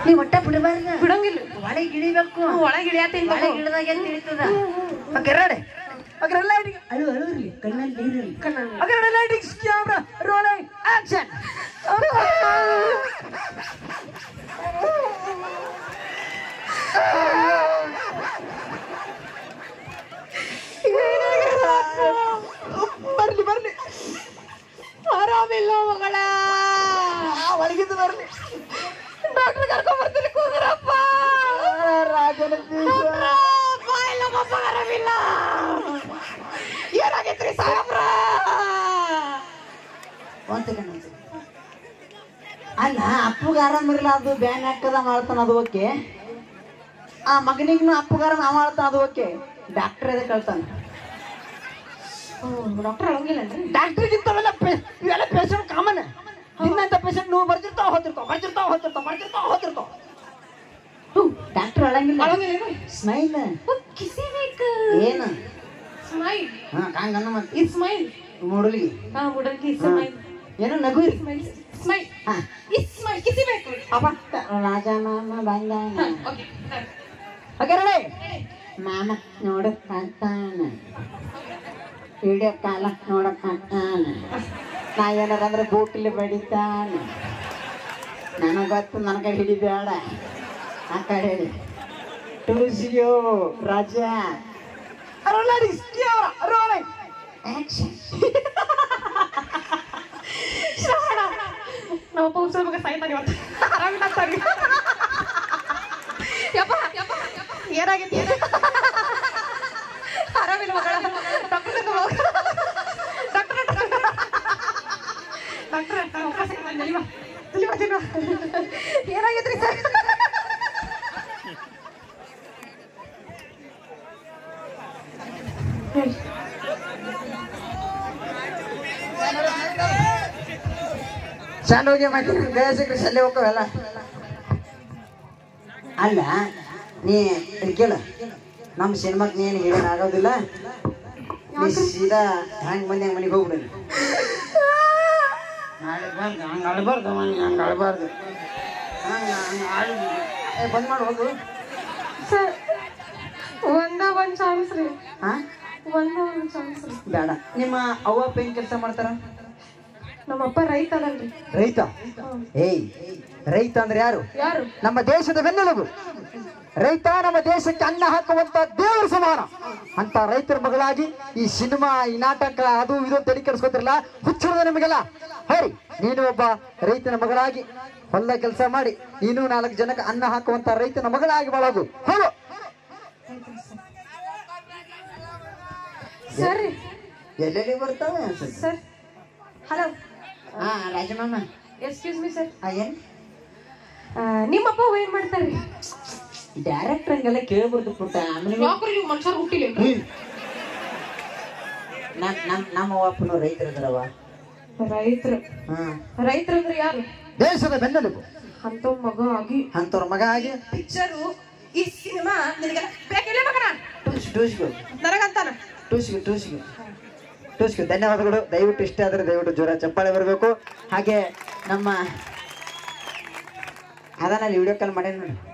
ನೀ ಒಟ್ಟ ಬಿಡಬಾರ್ದ ಬಿಡಂಗಿಲ್ಲ ಒಳಗೆ ಇಳಿಬೇಕು ಒಳಗೆ ಇಳಿಯತ್ತೀನಿ ಒಳಗೆ ಇಳಿದಾಗ ಏನ್ ತಿಳಿತದ ಅಗರಡೆ ಅಗರ ಲೈಟಿಂಗ್ ಅಳು ಅಳು ಇರ್ಲಿ ಕಣ್ಣಲ್ಲಿ ನೀರು ಇರ್ಲಿ ಅಗರ ಲೈಟಿಂಗ್ ಕ್ಯಾಮ್ರಾ ರೋಲಿಂಗ್ ಆಕ್ಷನ್ ಬರ್ಲಿ ಬರ್ಲಿ ಆರಾಮಿಲ್ಲ ಮಗಳ ಒಳಗಿದ್ದು ಬರ್ಲಿ ಡಾಕ್ಟರ್ ಕರ್ಕೊಂಡ್ ಬರ್ತೀನಿ ಕೂದ್ರಪ್ಪ ರಾಜನ ಎಲ್ಲ ಮಪ್ಪ ಆರಾಮಿಲ್ಲ ಏನಾಗೈತ್ರಿ ಸಾಹೇಬ್ರ ಒಂದ್ ಸೆಕೆಂಡ್ ಒಂದ್ ಸೆಕೆಂಡ್ ಅಲ್ಲ ಅಪ್ಪಗ ಆರಾಮಿರಲ್ಲ ಅದು ಬ್ಯಾನ್ ಹಾಕದ ಮಾಡ್ತಾನ ಅದು ಓಕೆ ಆ ಮಗನಿಗ್ನು ಅಪ್ಪಗಾರ ಅವ ಮಾಡ್ತಾನ ಅದು ಓಕೆ ಡಾಕ್ಟರ್ ಎದಕ್ಕೆ ಹೇಳ್ತಾನ ಡಾಕ್ಟರ್ ಅಳಂಗಿಲ್ಲನ್ರಿ ಡಾಕ್ಟರ್ಗಿಂತ ಅವೆಲ್ಲ ಪೇ- ಇವೆಲ್ಲ ಪೇಷಂಟ್ ಕಾಮನ್ ನಿನ್ನಂತ ಪೇಷಂಟ್ ನೀವು ಬರ್ತಿರ್ತಾವ ಹೋತಿರ್ತಾವ ಬರ್ತಿರ್ತಾವ ಹೋತಿರ್ತಾವ ಬರ್ತಿರ್ತಾವ ಹೋತಿರ್ತಾವ ಡಾಕ್ಟರ್ ಅಳಂಗಿಲ್ಲ ಅಳಂಗಿಲ್ಲ ಸ್ಮೈಲ್ ಕಿಸಿ ಬೇಕು ಏನು ಸ್ಮೈಲ್ ಹಾ ಕಾಂಗನ್ನ ಮತ್ತೆ ಇದು ಸ್ಮೈಲ್ ಮೂಡಲಿಗೆ ಹಾ ಮುಡಂಕಿ ಸ್ಮೈಲ್ ಏನೋ ನಗು ಇರಿ ಸ್ಮೈಲ್ ಸ್ಮೈಲ್ ಹಾ ಇದು ಸ್ಮೈಲ್ ಕಿಸಿ ಬೇಕು ಅಪ್ಪ ರಾಜ ಮಾಮ ಬಂದ ಓಕೆ ಹಾಗಾರೆ ಮಾಮ ನೋಡಕ್ಕಾಗ್ತಾನ ವಿಡಿಯೋ ಕಾಲ ನೋಡಕ್ಕಾಗ್ತಾನ ನಾ ಏನಾರ ಅಂದ್ರೆ ಬೂಟ್ಲಿ ಬಡಿತಾನ ನನಗೆ ಗೊತ್ತು ನನ್ನ ಕಡೆ ಹಿಡಿಬೇಡ ಆ ಕಡೆ ಹಿಡಿ ತುಳಸಿಯೋ ರಾಜ ಶ್ರವಣ ನಮ್ಮಪ್ಪ ಹುಚ್ಚರ ಮಗ ಸಾಯ್ತಾನೆ ಇವತ್ತು ಆರಾಮಿಲ್ಲ ಅಂತಾನೆ. ಯಪ್ಪ ಯಪ್ಪ ಏನಾಗೈತಿ ಆರಾಮಿಲ್ಲ ಮಗಳ ಡಾಕ್ಟರ್ ಕರ್ಕೊಂಡ್ ಹೋಗು. ಡಾಕ್ಟರ್ ಡಾಕ್ಟರ್ ಡಾಕ್ಟರ್ ನಮ್ಮ ಅಪ್ಪ ಸಾಯ್ತಾನೆ, ಜಲ್ದಿ ಬಾ. ಜಲ್ದಿ ಬಾ, ಜಲ್ದಿ ಬಾ. ಏನಾಗೈತ್ರಿ ಸರ್ ಹೇಳಿ ಶಾಲೆ ಹೋಗಿ ಮಾಡಿ ಬೇಸಿಗೆ ಶಾಲೆ ಹೋಗವೆಲ್ಲ ಅಲ್ಲ ನೀ ಇಲ್ಲಿ ಕೇಳು ನಮ್ಮ ಸಿನಿಮಾಕ್ ನೀನು ಹೇಳೋಣ ಆಗೋದಿಲ್ಲ ನೀ ಸೀದಾ ಹೆಂಗ್ ಬಂದು ಹೆಂಗ್ ಮನೆಗೆ ಹೋಗ್ಬಿಡು ಅಳ್ಬಾರ್ದು ಹಂಗೆ ಅಳ್ಬಾರ್ದು ಹಂಗೆ ಅಳ್ಬಾರ್ದು ಹಂಗೆ ಹಂಗೆ ಅಳ್ ಏ ಬಂದ್ ಮಾಡಿ ಹೋಗು ಸರ್ ಒಂದ ಒಂದ್ ಚಾನ್ಸ್ ರೀ ಹಾಂ ಒಂದ ಒಂದ್ ಚಾನ್ಸ್ ರೀ ಬೇಡ ನಿಮ್ಮ ಅವ್ವ ಅಪ್ಪ ಏನ್ ಕೆಲಸ ಮಾಡ್ತಾರ ನಮ್ಮಪ್ಪ ರೈತ ಅದಲ್ರಿ ರೈತ ಏಯ್ ರೈತ ಅಂದ್ರೆ ಯಾರು ಯಾರು ನಮ್ಮ ದೇಶದ ಬೆನ್ನೆಲುಬು ರೈತ ನಮ್ಮ ದೇಶಕ್ಕೆ ಅನ್ನ ಹಾಕುವಂತ ದೇವರ ಸಮಾನ ಅಂತ ರೈತರ ಮಗಳಾಗಿ ಈ ಸಿನಿಮಾ ಈ ನಾಟಕ ಅದು ಇದು ತಲೆ ಕೆಡಿಸ್ಕೊತಿರಲ್ಲ ಹುಚ್ಚರದ ನಿಮಗೆಲ್ಲ ಹೇಳಿ ನೀನು ಒಬ್ಬ ರೈತನ ಮಗಳಾಗಿ ಹೊಲ ಕೆಲಸ ಮಾಡಿ ನೀನು ನಾಲ್ಕು ಜನಕ್ಕೆ ಅನ್ನ ಹಾಕುವಂತ ರೈತನ ಮಗಳಾಗಿ ಬಳಗು ಹೋಗು ಸರ್ ರೀ ಎಲ್ಲೆಲ್ಲಿ ಬರ್ತಾವೆ ಅನ್ಸುತ್ತೆ ಸರ್ ಹಲೋ ಹಾ ರಾಜಮಾಮ ಎಕ್ಸ್ಕ್ಯೂಸ್ ಮಿ ಸರ್ ಆ, ಏನ್ ನಿಮ್ಮಪ್ಪ ಏನ್ ಮಾಡ್ತಾರ್ರಿ ಡೈರೆಕ್ಟ್ ಹಂಗೆಲ್ಲ ಕೇಳ್ಬಾರ್ದು ಪುಟ್ಟ ಆಮೇಲೆ ಯಾಕ್ರಿ ನೀವು ಮನುಷ್ಯರು ಹುಟ್ಟಿಲ್ಲ ನಮ್ ನಮ್ ನಮ್ಮ ಅಪ್ಪನು ರೈತರಿದ್ರವ ರೈತರು ಹಾ ರೈತರು ಅಂದ್ರೆ ಯಾರು ದೇಶದ ಬೆನ್ನೆಲುಬು ಅಂತ ಮಗ ಆಗಿ ಅಂತವ್ರ ಮಗ ಆಗಿ ಪಿಕ್ಚರು ಈ ಸಿನಿಮಾ ನಿನಗೆಲ್ಲ ಬೇಕಿಲ್ಲ ಮಗನ ಟೂಸ್ ಟೂಸ್ಗು ನನಗಂತಾನ ಟೂಸ್ಗು ಟೂಸ್ಗು ಟೂಸ್ಗು ಧನ್ಯವಾದಗಳು ದಯವಿಟ್ಟು ಇಷ್ಟ ಆದರೆ ದಯವಿಟ್ಟು ಜೋರ ಚಪ್ಪಾಳೆ ಬರಬೇಕು ಹಾಗೆ ನಮ್ಮ ಅದನ್ನಲ್ಲಿ ವಿಡಿಯೋ ಕಾಲ್ ಮಾಡೇನು ನೋಡಿ